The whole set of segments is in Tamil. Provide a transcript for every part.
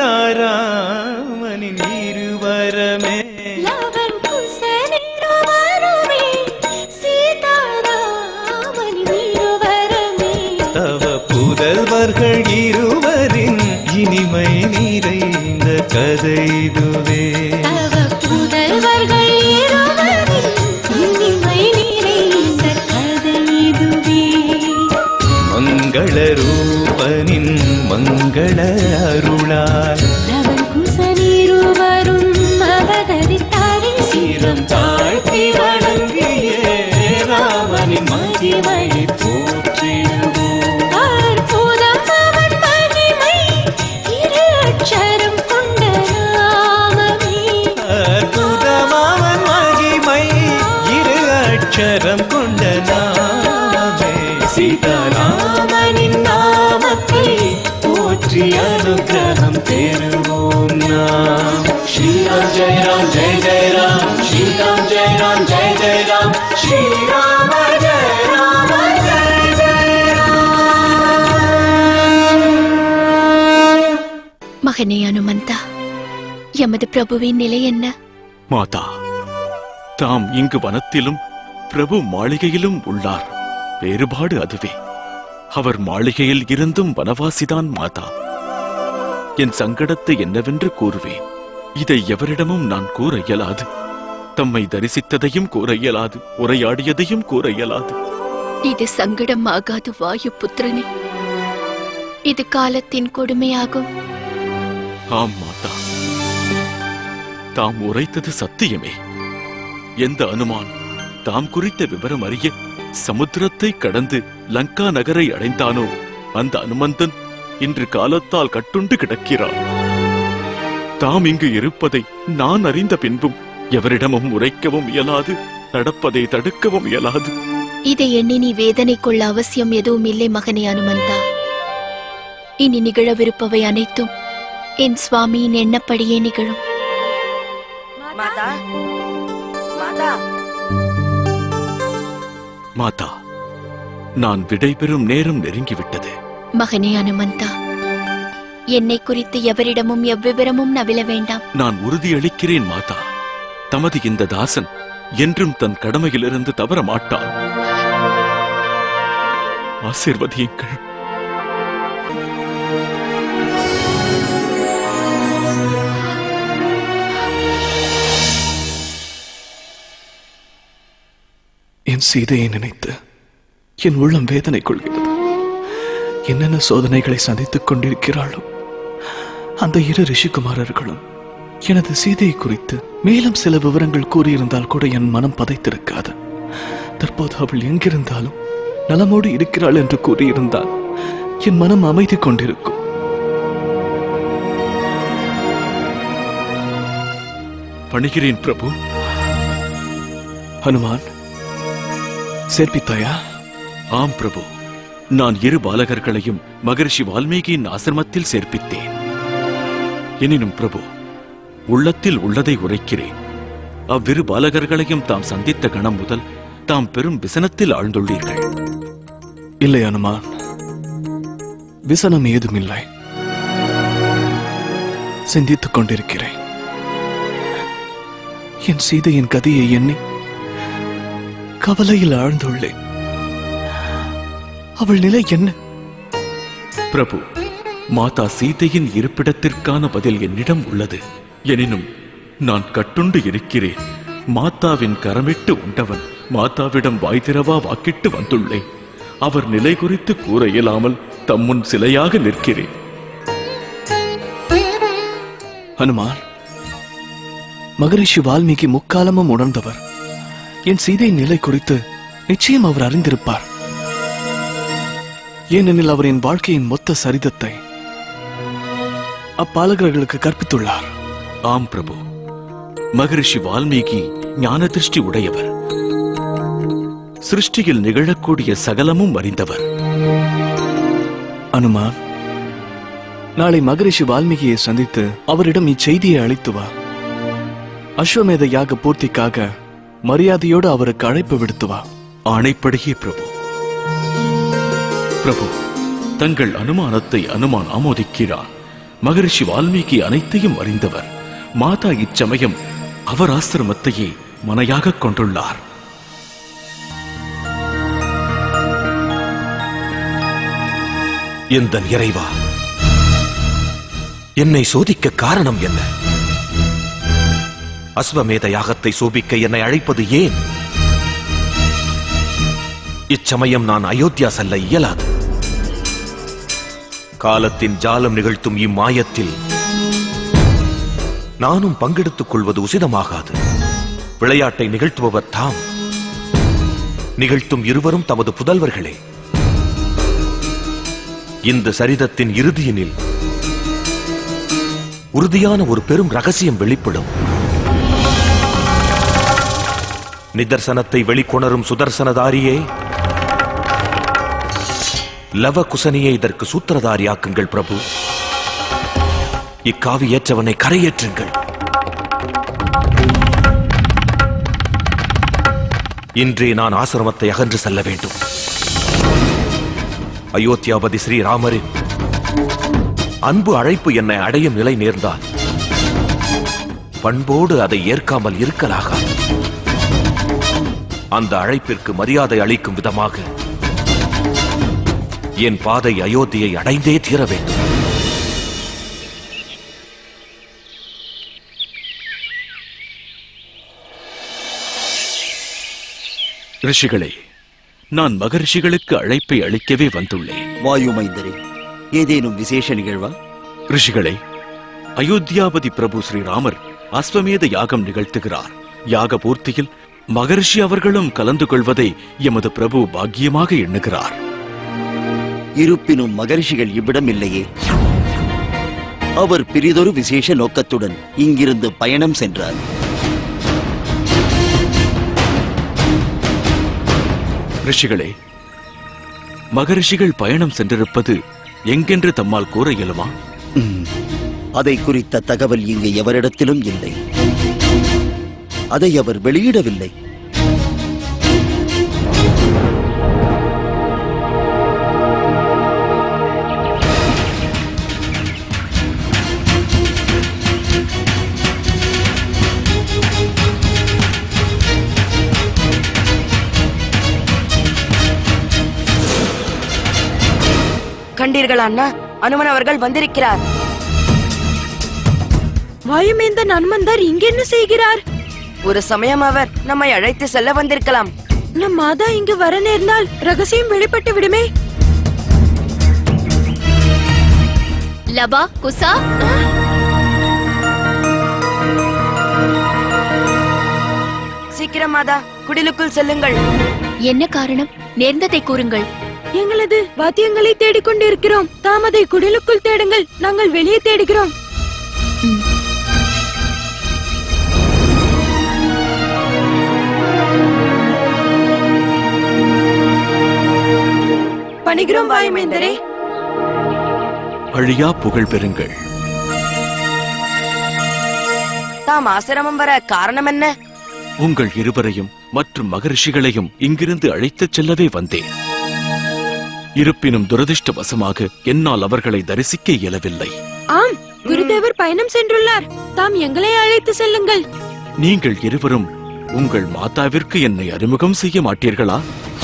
சீதாராமனின் இருவரமே லவன் குசனிருவருமே சீதாராமனின் இருவருமே தவ புதல்வர்கள் இருவரின் இனிமை நிறைந்த கதை இதுவே தவ புதல்வர்கள் இருவரின் இனிமை நிறைந்த கதை இதுவே மங்கள ரூபனின் மங்கள அருளால் லவன் குசனிருவரும் அவதரித்தாரே சீரம் தாழ்த்தி வணங்கிய ராமனின் மகிமை போற்றிடுவோம் அற்புதம் அவன் மகிமை இரு அட்சரம் கொண்ட நாமமே அற்புதமாவன் மகிமை இரு அட்சரம் கொண்ட நாமே சீதாராமனின் நாமத்தை போற்றி அனுகிரகம் பெறுவோம் நாம் ஸ்ரீராம் ஜெய ராம் ஜெய ஜெய ராம் ஸ்ரீராம் ஜெய ராம் ஜெய ஜெய ராம் ஸ்ரீராம ஜெய ராம ஜெய ஜெய ராம் மகனே அனுமந்தா எமது பிரபுவின் நிலை என்ன மாதா தாம் இங்கு வனத்திலும் பிரபு மாளிகையிலும் உள்ளார் வேறுபாடு அதுவே அவர் மாளிகையில் இருந்தும் வனவாசிதான் மாதா என் சங்கடத்தை என்னவென்று கூறுவேன் இதை எவரிடமும் நான் கூற இயலாது தம்மை தரிசித்ததையும் கூற இயலாது உரையாடியதையும் கூற இயலாது இது சங்கடம் ஆகாது வாயு புத்திரனே இது காலத்தின் கொடுமையாகும் ஆம் மாதா தாம் உரைத்தது சத்தியமே எந்த அனுமான் தாம் குறித்த விவரம் அறிய சமுத்திரத்தை கடந்து லங்கா நகரை அடைந்தானோ அந்த அனுமந்தன் இன்று காலத்தால் கட்டுண்டு கிடக்கிறான் தாம் இங்கு இருப்பதை நான் அறிந்த பின்பும் எவரிடமும் உரைக்கவும் இயலாது நடப்பதை தடுக்கவும் இயலாது இதை எண்ணி நீ வேதனை கொள்ள அவசியம் எதுவும் இல்லை மகனே அனுமந்தா இனி நிகழவிருப்பவை அனைத்தும் என் சுவாமியின் எண்ணப்படியே நிகழும் மாதா மாதா மாதா நான் விடைபெறும் நேரம் நெருங்கிவிட்டது மகனே அனுமந்தா என்னை குறித்து எவரிடமும் எவ்விவரமும் நவில வேண்டாம் நான் உறுதியளிக்கிறேன் மாதா தமது இந்த தாசன் என்றும் தன் கடமையிலிருந்து தவற மாட்டான் ஆசிர்வதியுங்கள் என் சீதையை நினைத்து என் உள்ளம் வேதனை கொள்கிறது என்னென்ன சோதனைகளை சந்தித்துக் கொண்டிருக்கிறாளோ அந்த இரு ரிஷிகுமாரர்களும் எனது சீதையை குறித்து மேலும் சில விவரங்கள் கூறியிருந்தால் கூட என் மனம் பதைத்திருக்காது தற்போது அவள் எங்கிருந்தாலும் நலமோடு இருக்கிறாள் என்று கூறியிருந்தால் என் மனம் அமைதி கொண்டிருக்கும் பணிகிறேன் பிரபு ஹனுமான் சேர்ப்பித்தாயா ஆம் பிரபு நான் இரு பாலகர்களையும் மகரிஷி வால்மீகியின் ஆசிரமத்தில் சேர்ப்பித்தேன் எனினும் பிரபு உள்ளத்தில் உள்ளதை உரைக்கிறேன் அவ்விரு பாலகர்களையும் தாம் சந்தித்த கணம் முதல் தாம் பெரும் விசனத்தில் ஆழ்ந்துள்ளீர்கள் இல்லை அனுமான் விசனம் ஏதுமில்லை சிந்தித்துக் கொண்டிருக்கிறேன் என் சீதையின் கதையை எண்ணி கவலையில் ஆழ்ந்துள்ளேன் அவள் நிலை என்ன பிரபு மாதா சீதையின் இருப்பிடத்திற்கான பதில் என்னிடம் உள்ளது எனினும் நான் கட்டுண்டு இருக்கிறேன் மாதாவின் கரமிட்டு உண்டவன் மாதாவிடம் வாய் திறவா வாக்கிட்டு வந்துள்ளேன் அவர் நிலை குறித்து கூற இயலாமல் தம்முன் சிலையாக நிற்கிறேன் ஹனுமான் மகரிஷி வால்மீகி முக்காலமும் உணர்ந்தவர் என் சீதை நிலை குறித்து நிச்சயம் அவர் அறிந்திருப்பார் ஏனெனில் அவர் என் வாழ்க்கையின் மொத்த சரிதத்தை அப்பாலகர்களுக்கு கற்பித்துள்ளார் ஆம் பிரபு மகரிஷி வால்மீகி ஞான திருஷ்டி உடையவர் சிருஷ்டியில் நிகழக்கூடிய சகலமும் அறிந்தவர் அனுமான் நாளை மகரிஷி வால்மீகியை சந்தித்து அவரிடம் இச்செய்தியை அளித்து வா அஸ்வமேத யாக பூர்த்திக்காக மரியாதையோடு அவருக்கு அழைப்பு விடுத்து வா ஆணைப்படியே பிரபு பிரபு தங்கள் அனுமானத்தை அனுமான் ஆமோதிக்கிறான் மகரிஷி வால்மீகி அனைத்தையும் அறிந்தவர் மாதா இச்சமயம் அவர் ஆசிரமத்தையே மனையாகக் கொண்டுள்ளார் எந்த இறைவா என்னை சோதிக்க காரணம் என்ன அஸ்வமேத யாகத்தை சோபிக்க என்னை அழைப்பது ஏன் இச்சமயம் நான் அயோத்தியா செல்ல இயலாது காலத்தின் ஜாலம் நிகழ்த்தும் இம்மாயத்தில் நானும் பங்கெடுத்துக் கொள்வது உசிதமாகாது விளையாட்டை நிகழ்த்துபவர் தாம் நிகழ்த்தும் இருவரும் தமது புதல்வர்களே இந்த சரிதத்தின் இறுதியினில் உறுதியான ஒரு பெரும் ரகசியம் வெளிப்படும் நிதர்சனத்தை வெளிக்கொணரும் சுதர்சனதாரியே லவ குசனியை இதற்கு சூத்திரதாரியாக்குங்கள் பிரபு இக்காவி ஏற்றவனை கரையேற்றுங்கள் இன்றே நான் ஆசிரமத்தை அகன்று செல்ல வேண்டும் அயோத்தியாபதி ஸ்ரீராமரின் அன்பு அழைப்பு என்னை அடையும் நிலை நேர்ந்தால் பண்போடு அதை ஏற்காமல் இருக்கலாகாது அந்த அழைப்பிற்கு மரியாதை அளிக்கும் விதமாக என் பாதை அயோத்தியை அடைந்தே தீர வேண்டும் ரிஷிகளே நான் மகரிஷிகளுக்கு அழைப்பை அளிக்கவே வந்துள்ளேன் வாயுமைந்தரே ஏதேனும் விசேஷ நிகழ்வா ரிஷிகளே அயோத்தியாபதி பிரபு ஸ்ரீராமர் அஸ்வமேத யாகம் நிகழ்த்துகிறார் யாக பூர்த்தியில் மகரிஷி அவர்களும் கலந்து கொள்வதை எமது பிரபு பாக்கியமாக எண்ணுகிறார் இருப்பினும் மகரிஷிகள் இவ்விடம் இல்லையே அவர் பிரிதொரு விசேஷ நோக்கத்துடன் இங்கிருந்து பயணம் சென்றார் ரிஷிகளே மகரிஷிகள் பயணம் சென்றிருப்பது எங்கென்று தம்மால் கூற இயலுமா ம், அதை குறித்த தகவல் இங்கு எவரிடத்திலும் இல்லை அதை அவர் வெளியிடவில்லை கண்டீர்களா அண்ணா அனுமன் அவர்கள் வந்திருக்கிறார் வாயுமேந்தன் அனுமந்தர் இங்க என்ன செய்கிறார் ஒரு சமயம் அவர் நம்மை அழைத்து செல்ல வந்திருக்கலாம் நம் மாதா இங்கு வர நேர்ந்தால் ரகசியம் வெளிப்பட்டு விடுமே லபா குசா சீக்கிரம் மாதா குடிலுக்குள் செல்லுங்கள் என்ன காரணம் நேர்ந்ததை கூறுங்கள் எங்களது வாத்தியங்களை தேடிக்கொண்டிருக்கிறோம் தாம் அதை குடிலுக்குள் தேடுங்கள் நாங்கள் வெளியே தேடுகிறோம் பணிகிறோம் வாயுமேந்தரே அழியா புகழ் பெறுங்கள் தாம் ஆசிரமம் வர காரணம் என்ன உங்கள் இருவரையும் மற்றும் மகரிஷிகளையும் இங்கிருந்து அழைத்துச் செல்லவே வந்தேன் இருப்பினும் துரதிர்ஷ்டவசமாக என்னால் அவர்களை தரிசிக்க இயலவில்லை ஆம் குருதேவர் பயணம் சென்றுள்ளார் தாம் எங்களை அழைத்து செல்லுங்கள் நீங்கள் இருவரும் உங்கள் மாதாவிற்கு என்னை அறிமுகம் செய்ய மாட்டீர்களா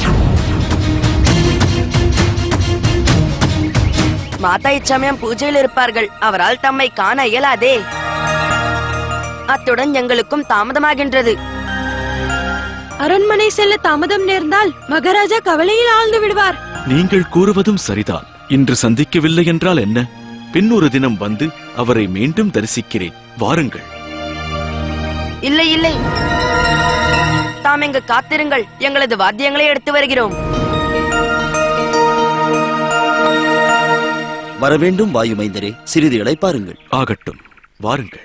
மாதா இச்சமயம் பூஜையில் இருப்பார்கள் அவரால் தம்மை காண இயலாதே அத்துடன் எங்களுக்கும் தாமதமாகின்றது அரண்மனை செல்ல தாமதம் நேர்ந்தால் மகாராஜா கவலையில் ஆழ்ந்து விடுவார் நீங்கள் கூறுவதும் சரிதான் இன்று சந்திக்கவில்லை என்றால் என்ன பின் ஒரு தினம் வந்து அவரை மீண்டும் தரிசிக்கிறேன் வாருங்கள் இல்லை இல்லை தாம் இங்கு காத்திருங்கள் எங்களது வாத்தியங்களை எடுத்து வருகிறோம் வரவேண்டும் வாயுமைந்தரே சிறிது இளைப்பாருங்கள் ஆகட்டும் வாருங்கள்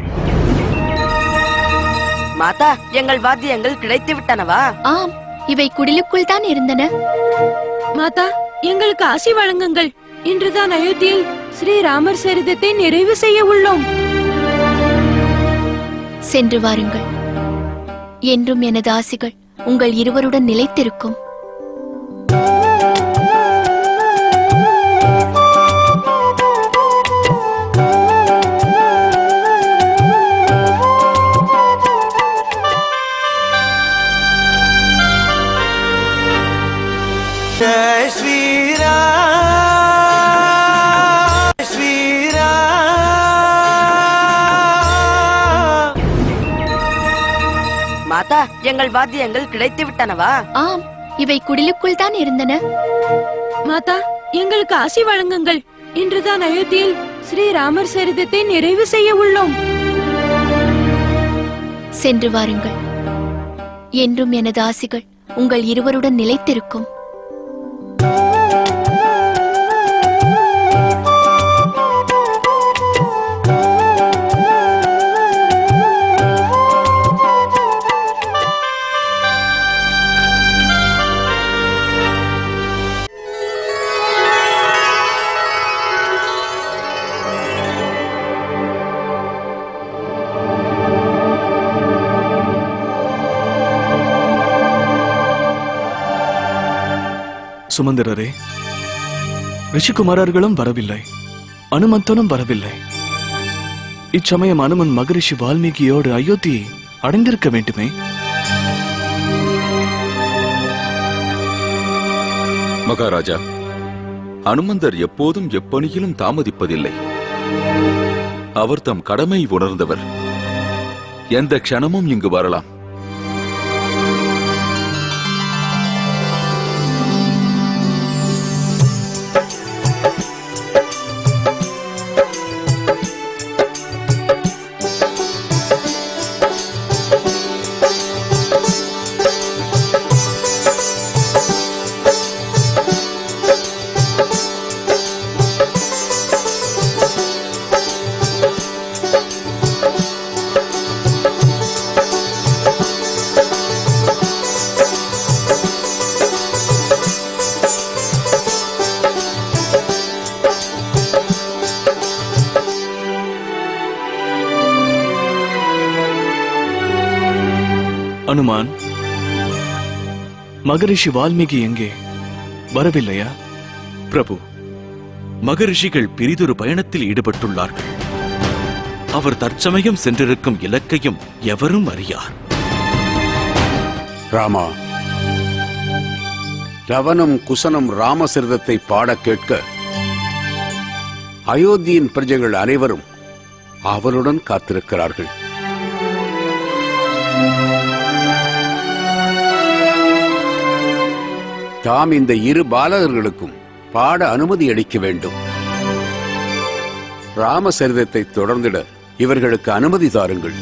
மாதா எங்கள் வாத்தியங்கள் கிடைத்து விட்டனவா ஆம் இவை குடிலுக்குள் தான் இருந்தன மாதா எங்களுக்கு ஆசி வழங்குங்கள் இன்றுதான் அயோத்தியில் ஸ்ரீராமர் சரிதத்தை நிறைவு செய்ய உள்ளோம் சென்று வாருங்கள் என்றும் எனது ஆசிகள் உங்கள் இருவருடன் நிலைத்திருக்கும் மாதா எங்கள் வாத்தியங்கள் கிடைத்து விட்டனவா ஆம் இவை குடிலுக்குள் தான் இருந்தன மாதா எங்களுக்கு ஆசி வழங்குங்கள் இன்றுதான் அயோத்தியில் ஸ்ரீ ராமர் சரிதத்தை நிறைவு செய்ய உள்ளோம் சென்று வாருங்கள் என்றும் எனது ஆசிகள் உங்கள் இருவருடன் நிலைத்திருக்கும் சுமந்திரரே ரிஷிகுமாரர்களும் வரவில்லை அனுமந்தனும் வரவில்லை இச்சமயம் அனுமன் மகரிஷி வால்மீகியோடு அயோத்தியை அடைந்திருக்க வேண்டுமே மகாராஜா அனுமந்தர் எப்போதும் எப்பணியிலும் தாமதிப்பதில்லை அவர் தம் கடமை உணர்ந்தவர் எந்த க்ஷணமும் இங்கு வரலாம் அனுமான் மகரிஷி வால்மீகி எங்கே வரவில்லையா பிரபு மகரிஷிகள் பிரிதொரு பயணத்தில் ஈடுபட்டுள்ளார்கள் அவர் தற்சமயம் சென்றிருக்கும் இலக்கையும் எவரும் அறியார் ராமா லவனும் குசனும் ராமசரிதத்தை பாடக் கேட்க அயோத்தியின் பிரஜைகள் அனைவரும் அவருடன் காத்திருக்கிறார்கள் தாம் இந்த இரு பாலகர்களுக்கும் பாட அனுமதி அளிக்க வேண்டும் ராமசரிதத்தை தொடர்ந்திட இவர்களுக்கு அனுமதி தாருங்கள்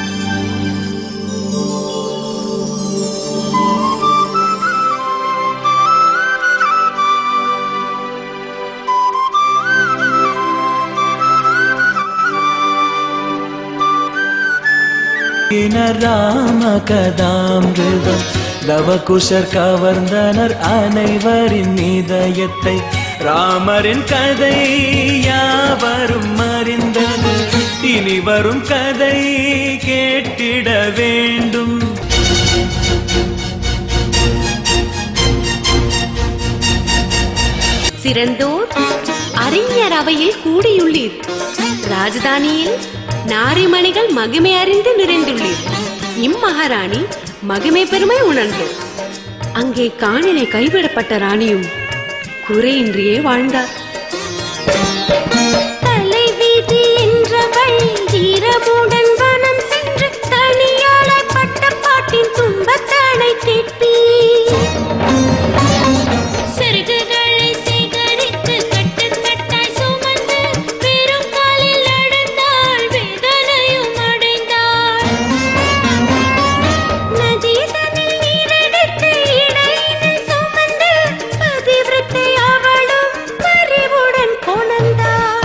ராம கதாமிருதம் லவகுஷர் கவர்ந்தனர் அனைவரின் இதயத்தை ராமரின் கதை யாவரும் அறிந்தது இனி வரும் கதை கேட்டிட வேண்டும் சிறந்தோர் அறிஞர் அவையில் கூடியுள்ளீர் ராஜதானியில் நாரிமணிகள் மகிமை அறிந்து நிறைந்துள்ளீர் இம்மகாராணி மகிமை பெருமை உணர்ந்தோர் அங்கே காணிலே கைவிடப்பட்ட ராணியும் குறையின்றியே வாழ்ந்தார் தலைவீதி என்றவள் தீரமுடன் வனம் சென்று தனியாளர் பட்ட பாட்டின் துன்பத்தனை கேட்பீர் செருகுகளை சேகரித்து கட்டுக்கட்டாய் சுமந்து பெரும் காலில் நடந்தாள் வேதனையும் அடைந்தாள் நதிதனில் நீரெடுத்து இடையினில் சுமந்து பதிவிரத்தை அவளும் பரிவுடன் கொணர்ந்தாள்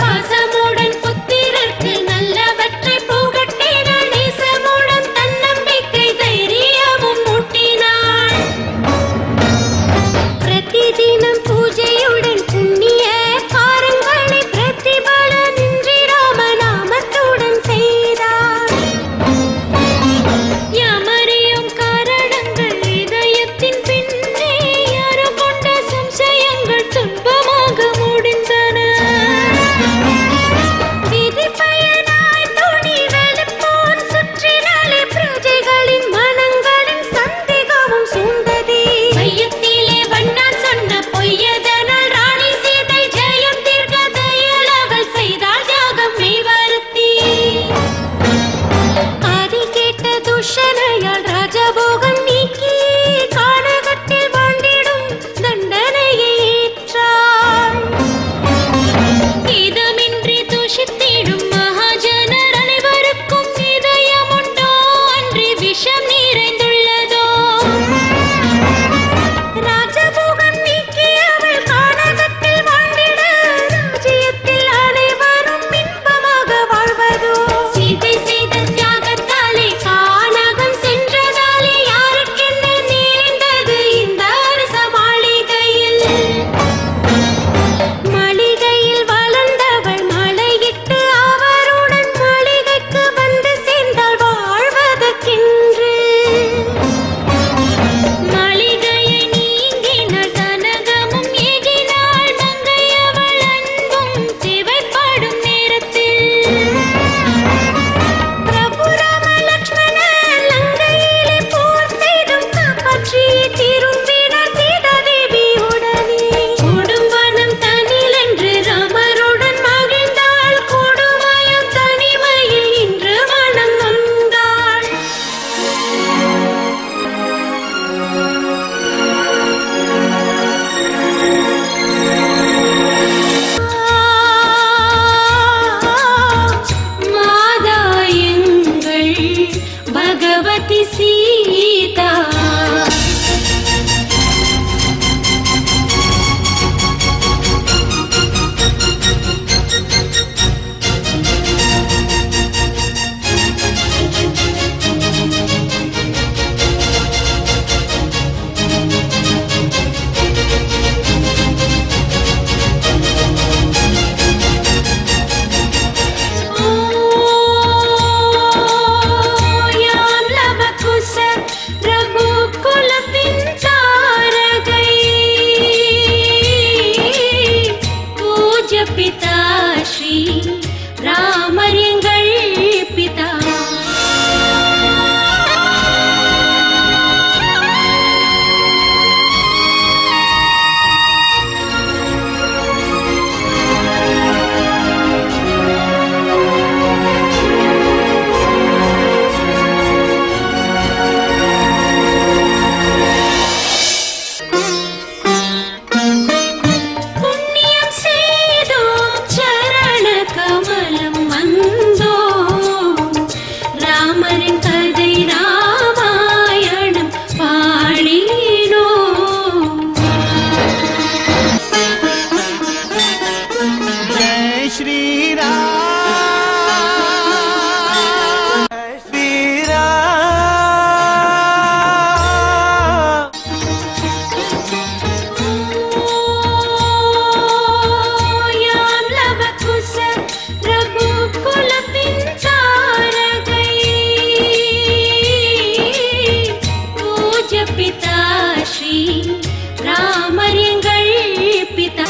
பூஜ்ய பிதா ஸ்ரீ ராமர் எங்கள் பிதா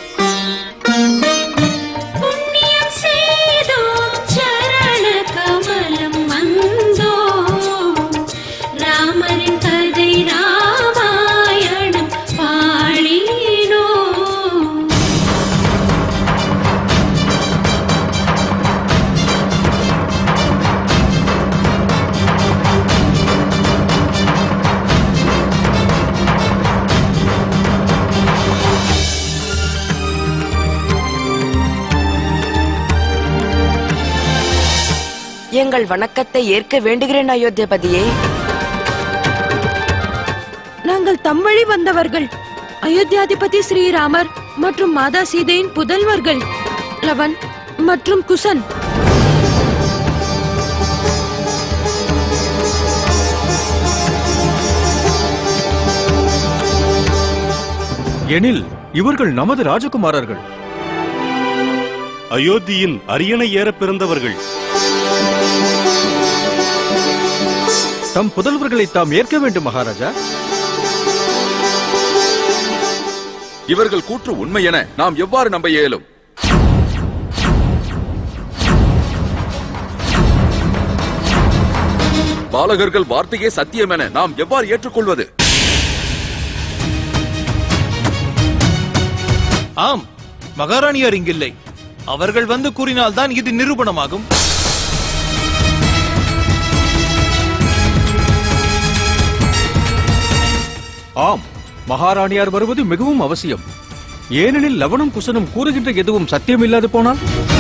புண்ணியம் செய்தோம் சரண கமலம் வந்தோம் ராமரின் கதை ராமாயணம் பாடினோம் எங்கள் வணக்கத்தை ஏற்க வேண்டுகிறேன் அயோத்தியபதியே நாங்கள் தம் வழி வந்தவர்கள் அயோத்தியாதிபதி ஸ்ரீராமர் மற்றும் மாதா சீதையின் புதல்வர்கள் லவன் மற்றும் குசன் எனில் இவர்கள் நமது ராஜகுமாரர்கள் அயோத்தியில் அரியணை ஏற பிறந்தவர்கள் தம் புதல்வர்களை தாம் ஏற்க வேண்டும் மகாராஜா இவர்கள் கூற்று உண்மை என நாம் எவ்வாறு நம்ப இயலும் பாலகர்கள் வார்த்தையே சத்தியம் என நாம் எவ்வாறு ஏற்றுக்கொள்வது ஆம் மகாராணியார் இங்கில்லை அவர்கள் வந்து கூறினால்தான் இது நிரூபணமாகும் ஆம் மகாராணியார் வருவது மிகவும் அவசியம் ஏனெனில் லவனும் குசனும் கூறுகின்ற எதுவும் சத்தியமில்லாது போனால்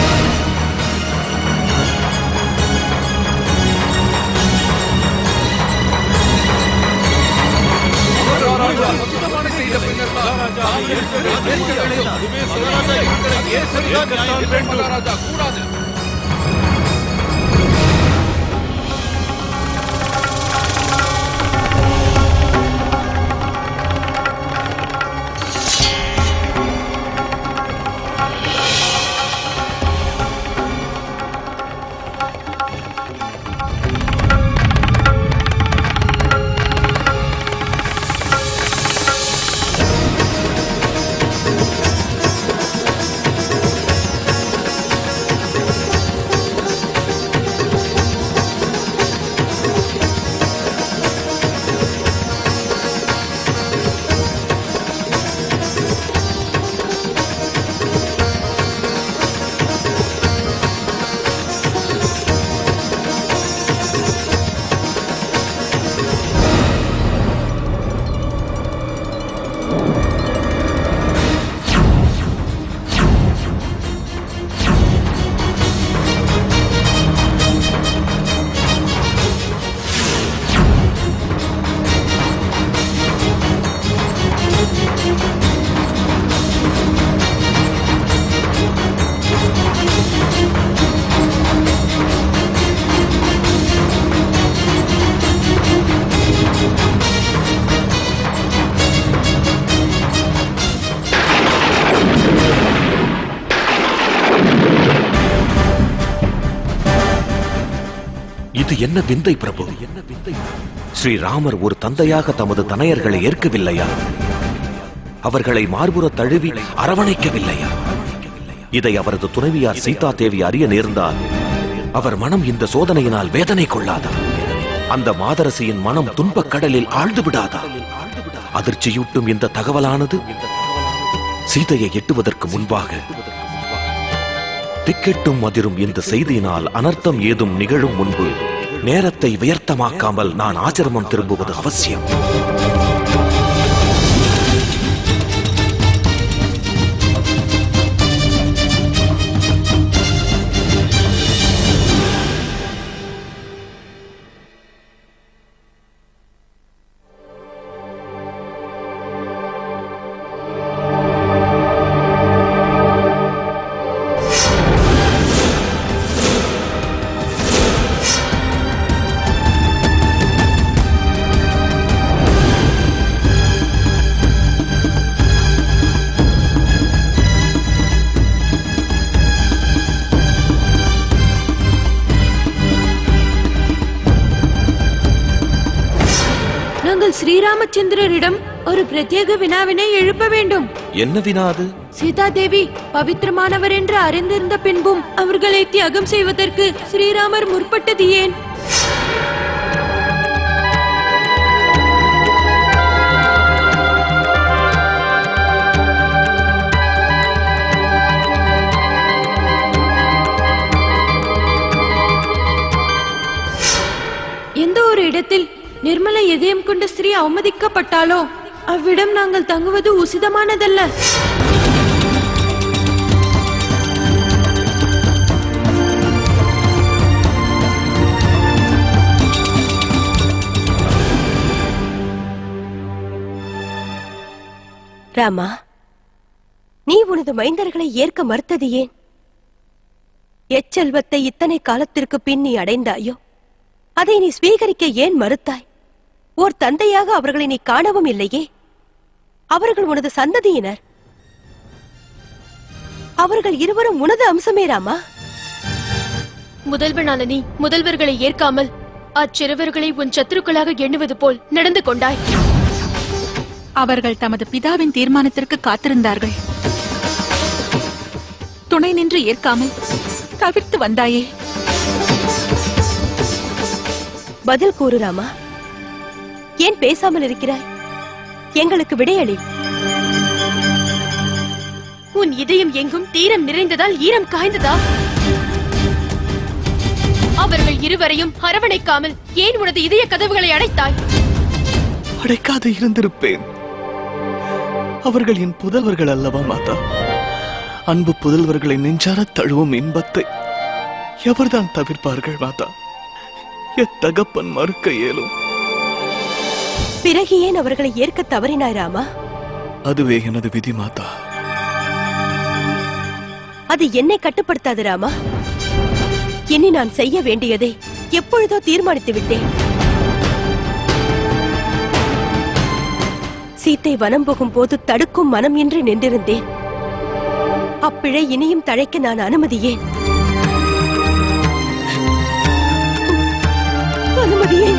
இது என்ன விந்தை பிரபு ஸ்ரீராமர் ஒரு தந்தையாக தமது தனையர்களை ஏற்கவில்லையா அவர்களை மார்புற தழுவி அரவணைக்கவில்லையா இதை அவரது துணைவியார் சீதா தேவி அறிய நேர்ந்தால் அவர் மனம் இந்த சோதனையினால் வேதனை கொள்ளாதா அந்த மாதரசியின் மனம் துன்பக் கடலில் ஆழ்ந்து விடாதா அதிர்ச்சியூட்டும் இந்த தகவலானது சீதையை எட்டுவதற்கு முன்பாக திக்கெட்டும் அதிரும் இந்த செய்தியினால் அனர்த்தம் ஏதும் நிகழும் முன்பு நேரத்தை வியர்த்தமாக்காமல் நான் ஆசிரமம் திரும்புவது அவசியம் நாங்கள் ஸ்ரீராமச்சந்திரரிடம் ஒரு பிரத்யேக வினாவினை எழுப்ப வேண்டும் என்ன வினா அது சீதா தேவி பவித்திரமானவர் என்று அறிந்திருந்த பின்பும் அவர்களை தியாகம் செய்வதற்கு ஸ்ரீராமர் முற்பட்டது ஏன் எந்த ஒரு இடத்தில் நிர்மல இதயம் கொண்ட ஸ்திரீ அவமதிக்கப்பட்டாலோ அவ்விடம் நாங்கள் தங்குவது உசிதமானதல்ல ராமா நீ உனது மைந்தர்களை ஏற்க மறுத்தது ஏன் எச்செல்வத்தை இத்தனை காலத்திற்கு பின் நீ அடைந்தாயோ அதை நீ ஸ்வீகரிக்க ஏன் மறுத்தாய் ஓர் தந்தையாக அவர்களை நீ காணவும் இல்லையே அவர்கள் உனது சந்ததியினர் அவர்கள் இருவரும் உனது அம்சமே ராமா முதல்வனான நீ முதல்வர்களை ஏற்காமல் அச்சிறுவர்களை உன் சத்துருக்களாக எண்ணுவது போல் நடந்து கொண்டாய் அவர்கள் தமது பிதாவின் தீர்மானத்திற்கு காத்திருந்தார்கள் துணை நின்று ஏற்காமல் தவிர்த்து வந்தாயே பதில் கூறு ராமா ஏன் பேசாமல் இருக்கிறாய் எங்களுக்கு விடையளி உன் இதயம் எங்கும் தீரம் நிறைந்ததால் ஈரம் காய்ந்ததா அவர்கள் இருவரையும் அரவணைக்காமல் ஏன் உனது இதய கதவுகளை அடைத்தாய் அடைக்காது இருந்திருப்பேன் அவர்கள் என் புதல்வர்கள் அல்லவா மாதா அன்பு புதல்வர்களை நெஞ்சார தழுவும் இன்பத்தை எவர்தான் தவிர்ப்பார்கள் மாதா எத்தகப்பன் மறுக்க இயலும் பிறகு ஏன் அவர்களை ஏற்க தவறினாய் ராமா அதுவே எனது விதி மாதா அது என்னை கட்டுப்படுத்தாது ராமா இனி நான் செய்ய வேண்டியதை எப்பொழுதோ தீர்மானித்து விட்டேன் சீத்தை வனம் போகும் போது தடுக்கும் மனம் என்று நின்றிருந்தேன் அப்பிழை இனியும் தழைக்க நான் அனுமதியேன் அனுமதியேன்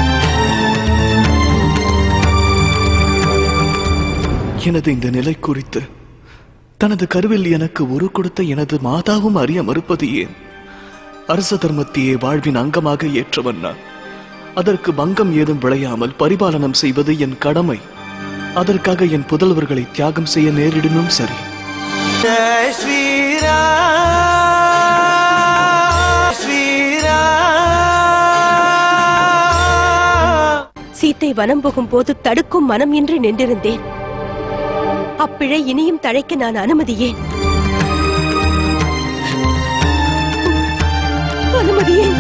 எனது இந்த நிலை குறித்து தனது கருவில் எனக்கு உரு கொடுத்த எனது மாதாவும் அறிய மறுப்பது ஏன் அரச தர்மத்தையே வாழ்வின் அங்கமாக ஏற்றவன் நான் அதற்கு பங்கம் ஏதும் விளையாமல் பரிபாலனம் செய்வது என் கடமை அதற்காக என் புதல்வர்களை தியாகம் செய்ய நேரிடனும் சரி ஜெய் ஸ்ரீராம் சீத்தை வனம் போகும் போது தடுக்கும் மனம் என்று நின்றிருந்தேன் அப்பிழை இனியும் தழைக்க நான் அனுமதியேன் அனுமதியேன்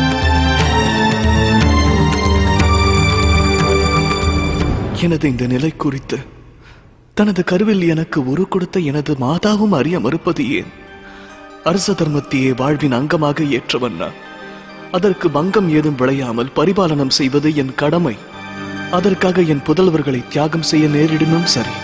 எனது இந்த நிலை குறித்து தனது கருவில் எனக்கு உரு கொடுத்த எனது மாதாவும் அறிய மறுப்பது ஏன் அரச தர்மத்தையே வாழ்வின் அங்கமாக ஏற்றவன் நான் அதற்கு பங்கம் ஏதும் விளையாமல் பரிபாலனம் செய்வது என் கடமை அதற்காக என் புதல்வர்களை தியாகம் செய்ய நேரிடனும் சரி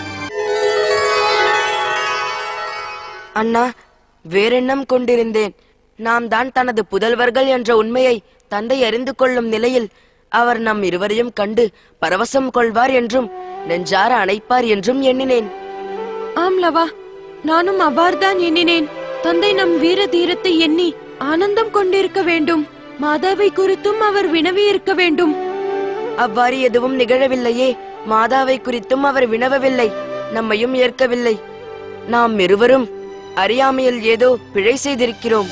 அண்ணா வேறெண்ணம் கொண்டிருந்தேன் நாம் தான் தனது புதல்வர்கள் என்ற உண்மையை தந்தை அறிந்து கொள்ளும் நிலையில் அவர் நம் இருவரையும் கண்டு பரவசம் கொள்வார் என்றும் நெஞ்சார அணைப்பார் என்றும் எண்ணினேன் ஆம் லவா நானும் அவ்வாறுதான் எண்ணினேன் தந்தை நம் வீர தீரத்தை எண்ணி ஆனந்தம் கொண்டிருக்க வேண்டும் மாதாவை குறித்தும் அவர் வினவி இருக்க வேண்டும் அவ்வாறு எதுவும் நிகழவில்லையே மாதாவை குறித்தும் அவர் வினவவில்லை நம்மையும் ஏற்கவில்லை நாம் இருவரும் அறியாமையில் ஏதோ பிழை செய்திருக்கிறோம்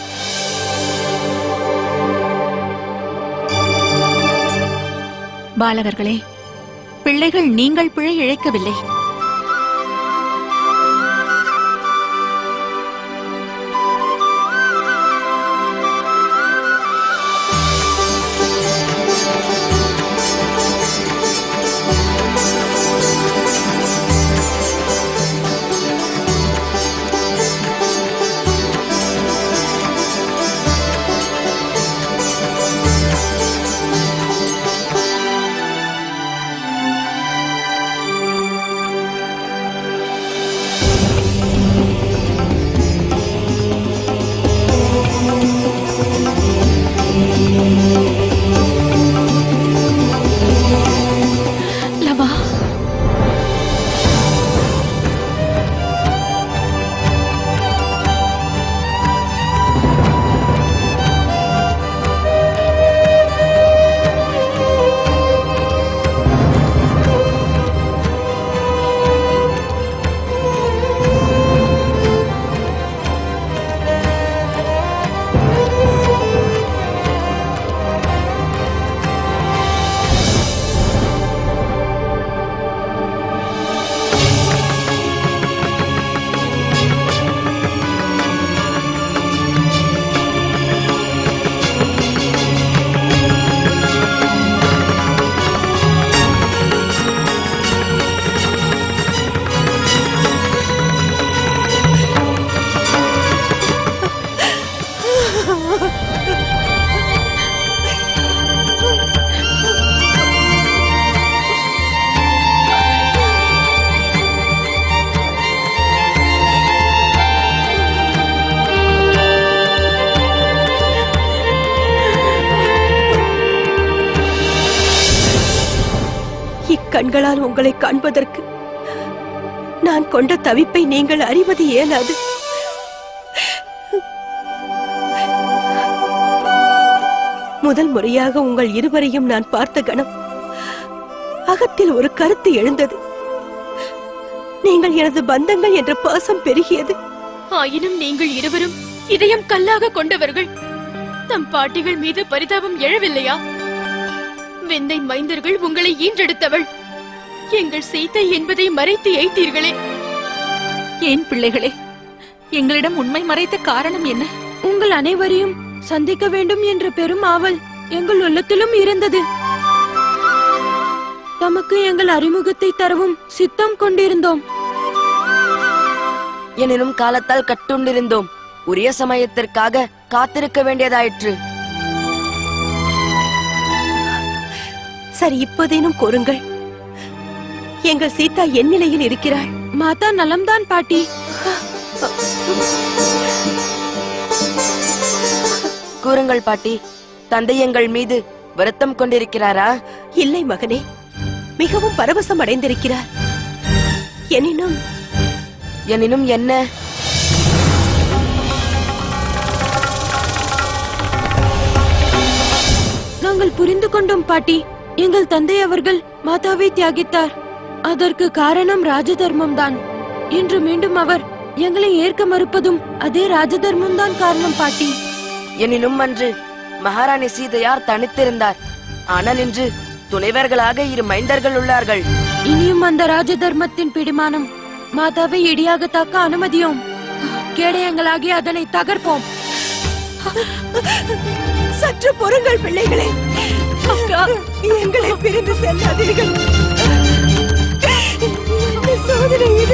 பாலகர்களே பிள்ளைகள் நீங்கள் பிழை இழைக்கவில்லை இக்கண்களால் உங்களை காண்பதற்கு நான் கொண்ட தவிப்பை நீங்கள் அறிவது இயலாது முதல் முறையாக உங்கள் இருவரையும் நான் பார்த்த கணம் அகத்தில் ஒரு கருத்து எழுந்தது நீங்கள் எனது பந்தங்கள் என்ற பாசம் பெருகியது ஆயினும் நீங்கள் இருவரும் இதயம் கல்லாக கொண்டவர்கள் தம் பாட்டிகள் மீது பரிதாபம் எழவில்லையா வெந்தை மைந்தர்கள் உங்களை ஈன்றெடுத்தவள் எங்கள் சீத்தை என்பதை மறைத்து எய்த்தீர்களே ஏன் பிள்ளைகளே எங்களிடம் உண்மை மறைத்த காரணம் என்ன உங்கள் அனைவரையும் சந்திக்க வேண்டும் என்ற பெரும் ஆவல் எங்கள் உள்ளத்திலும் இருந்தது தமக்கு எங்கள் அறிமுகத்தை தரவும் சித்தம் கொண்டிருந்தோம் எனினும் காலத்தால் கட்டுண்டிருந்தோம் உரிய சமயத்திற்காக காத்திருக்க வேண்டியதாயிற்று சரி இப்போதேனும் கூறுங்கள் எங்கள் சீதா என் நிலையில் இருக்கிறாள் மாதா நலம்தான் பாட்டி கூறுங்கள் பாட்டி தந்தை எங்கள் மீது வருத்தம் கொண்டிருக்கிறாரா இல்லை மகனே மிகவும் பரவசம் அடைந்திருக்கிறார் எனினும் எனினும் என்ன நாங்கள் புரிந்து கொண்டோம் பாட்டி எங்கள் தந்தை அவர்கள் மாதாவை தியாகித்தார் அதற்கு காரணம் ராஜதர்மம் தான் இன்று மீண்டும் அவர் எங்களை ஏற்க மறுப்பதும் அதே ராஜதர்மம் தான் காரணம் பாட்டி எனினும் அன்று மகாராணி சீதையார் தனித்திருந்தார் ஆனால் இன்று துணைவர்களாக இரு மைந்தர்கள் உள்ளார்கள் இனியும் அந்த ராஜதர்மத்தின் பிடிமானம் மாதாவை இடியாக தாக்க அனுமதியோம் கேடயங்களாகி அதனை தகர்ப்போம் சற்று பொறுங்கள் பிள்ளைகளே அக்கா எங்களை பிரிந்து செல்லாதீர்கள் என்ன சோதனை இது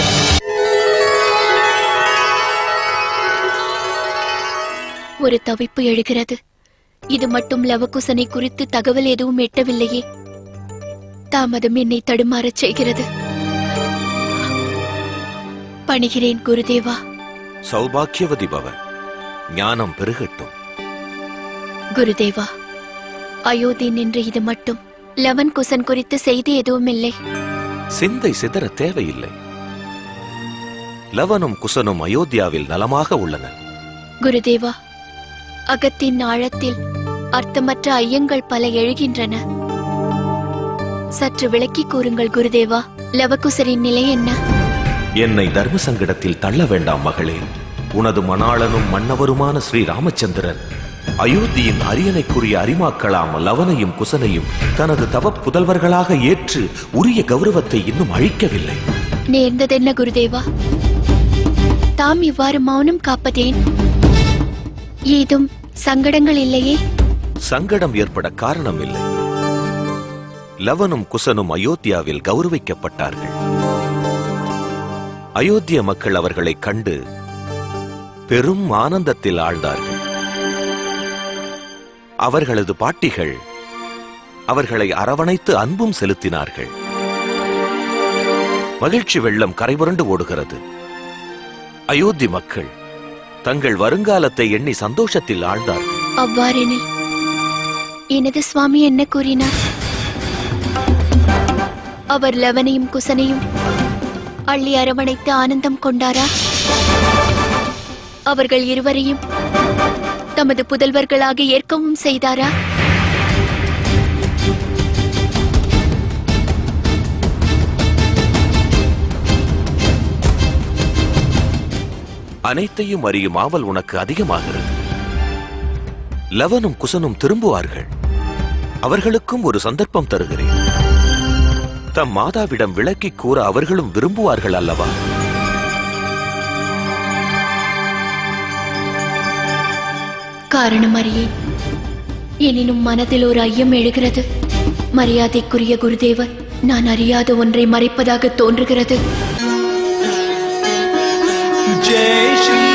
ஒரு தவிப்பு எழுகிறது இது மட்டும் லவகுசனை குறித்து தகவல் எதுவும் எட்டவில்லையே தாமதம் என்னை தடுமாறச் செய்கிறது பணிகிறேன் குருதேவா சௌபாக்கியவதி பவ ஞானம் பெருகட்டும் குருதேவா அயோத்தி நின்று இது மட்டும் லவன் குசன் குறித்து செய்தி எதுவும் இல்லை சிந்தை சிதற தேவையில்லை லவனும் குசனும் அயோத்தியாவில் நலமாக உள்ளனர் குருதேவா அகத்தின் ஆழத்தில் அர்த்தமற்ற ஐயங்கள் பல எழுகின்றன சற்று விளக்கி கூறுங்கள் குருதேவா லவகுசரின் நிலை என்ன என்னை தர்ம சங்கடத்தில் தள்ள வேண்டாம் மகளே உனது மணாளனும் மன்னவருமான ஸ்ரீ ராமச்சந்திரன் அயோத்தியின் அரியணைக்குரிய அரிமாக்களாம் லவனையும் குசனையும் தனது தவப் புதல்வர்களாக ஏற்று உரிய கௌரவத்தை இன்னும் அழிக்கவில்லை நேர்ந்ததென்ன குருதேவா தாம் இவ்வாறு மௌனம் காப்பதேன் ஏதும் சங்கடங்கள் இல்லையே சங்கடம் ஏற்பட காரணம் இல்லை லவனும் குசனும் அயோத்தியாவில் கௌரவிக்கப்பட்டார்கள் அயோத்திய மக்கள் அவர்களைக் கண்டு பெரும் ஆனந்தத்தில் ஆழ்ந்தார்கள் அவர்களது பாட்டிகள் அவர்களை அரவணைத்து அன்பும் செலுத்தினார்கள் மகிழ்ச்சி வெள்ளம் கரைபுரண்டு ஓடுகிறது அயோத்தி மக்கள் தங்கள் வருங்காலத்தை எண்ணி சந்தோஷத்தில் ஆழ்ந்தார்கள் அவ்வாறெனில் எனது சுவாமி என்ன கூறினார் அவர் லவனையும் குசனையும் அள்ளி அரவணைத்து ஆனந்தம் கொண்டாரா அவர்கள் இருவரையும் தமது புதல்வர்களாக ஏற்கவும் செய்தாரா அனைத்தையும் அறியும் ஆவல் உனக்கு அதிகமாகிறது லவனும் குசனும் திரும்புவார்கள் அவர்களுக்கும் ஒரு சந்தர்ப்பம் தருகிறேன் தம் மாதாவிடம் விளக்கிக் கூற அவர்களும் விரும்புவார்கள் அல்லவா காரணம் அறியேன் எனினும் மனதில் ஒரு ஐயம் எழுகிறது மரியாதைக்குரிய குருதேவர் நான் அறியாத ஒன்றை மறைப்பதாக தோன்றுகிறது जय श्री